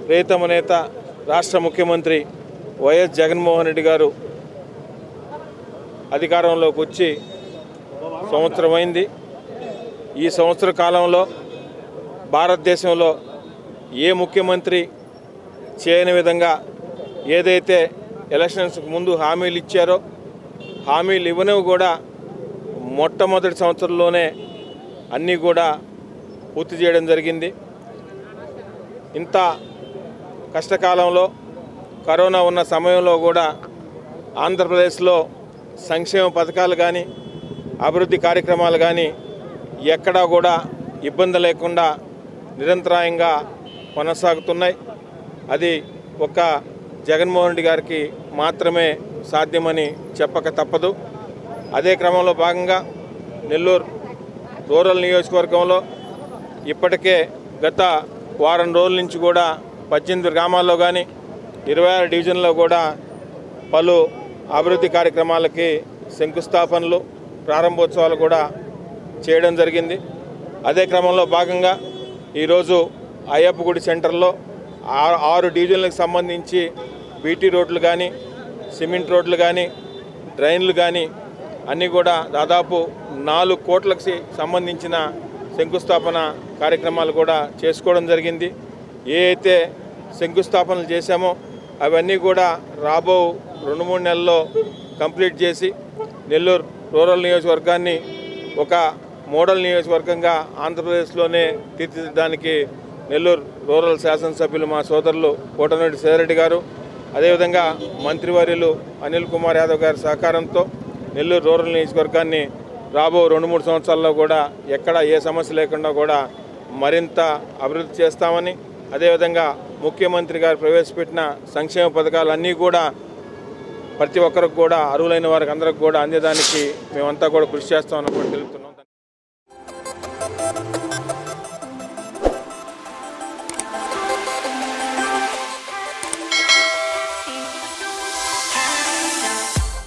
ప్రియతమ నేత రాష్ట్ర ముఖ్యమంత్రి వైఎస్ జగన్మోహన్ రెడ్డి గారు అధికారంలోకి వచ్చి సంవత్సరమైంది ఈ సంవత్సర కాలంలో భారతదేశంలో ఏ ముఖ్యమంత్రి చేయని విధంగా ఏదైతే ఎలక్షన్స్కి ముందు హామీలు ఇచ్చారో హామీలు ఇవ్వనివి కూడా మొట్టమొదటి సంవత్సరంలోనే అన్నీ కూడా పూర్తి చేయడం జరిగింది ఇంత కష్టకాలంలో కరోనా ఉన్న సమయంలో కూడా ఆంధ్రప్రదేశ్లో సంక్షేమ పథకాలు కానీ అభివృద్ధి కార్యక్రమాలు కానీ ఎక్కడా కూడా ఇబ్బంది లేకుండా నిరంతరాయంగా కొనసాగుతున్నాయి అది ఒక జగన్మోహన్ రెడ్డి గారికి మాత్రమే సాధ్యమని చెప్పక తప్పదు అదే క్రమంలో భాగంగా నెల్లూరు రూరల్ నియోజకవర్గంలో ఇప్పటికే గత వారం రోజుల నుంచి కూడా పద్దెనిమిది గ్రామాల్లో కానీ ఇరవై ఆరు డివిజన్లో కూడా పలు అభివృద్ధి కార్యక్రమాలకి శంకుస్థాపనలు ప్రారంభోత్సవాలు కూడా చేయడం జరిగింది అదే క్రమంలో భాగంగా ఈరోజు అయ్యప్ప గుడి సెంటర్లో ఆ- ఆరు డివిజన్లకు సంబంధించి బీటీ రోడ్లు కానీ సిమెంట్ రోడ్లు కానీ డ్రైన్లు కానీ అన్నీ కూడా దాదాపు నాలుగు కోట్లకు సి- సంబంధించిన శంకుస్థాపన కార్యక్రమాలు కూడా చేసుకోవడం జరిగింది ఏ అయితే శంకుస్థాపనలు చేశామో అవన్నీ కూడా రాబో రెండు మూడు నెలల్లో కంప్లీట్ చేసి నెల్లూరు రూరల్ నియోజకవర్గాన్ని ఒక మోడల్ నియోజకవర్గంగా ఆంధ్రప్రదేశ్లోనే తీర్చిదిద్దడానికి నెల్లూరు రూరల్ శాసనసభ్యులు మా సోదరులు కోటమిరెడ్డి సేరెడ్డి గారు అదేవిధంగా మంత్రివర్యులు అనిల్ కుమార్ యాదవ్ గారి సహకారంతో నెల్లూరు రూరల్ నియోజకవర్గాన్ని రాబో రెండు మూడు సంవత్సరాల్లో కూడా ఎక్కడ ఏ సమస్య లేకుండా కూడా మరింత అభివృద్ధి చేస్తామని అదేవిధంగా ముఖ్యమంత్రి గారు ప్రవేశపెట్టిన సంక్షేమ పథకాలన్నీ కూడా ప్రతి ఒక్కరికి కూడా అర్హులైన వారికి అందరికి కూడా అందేదానికి మేమంతా కూడా కృషి చేస్తామని కూడా తెలుపుతున్నాం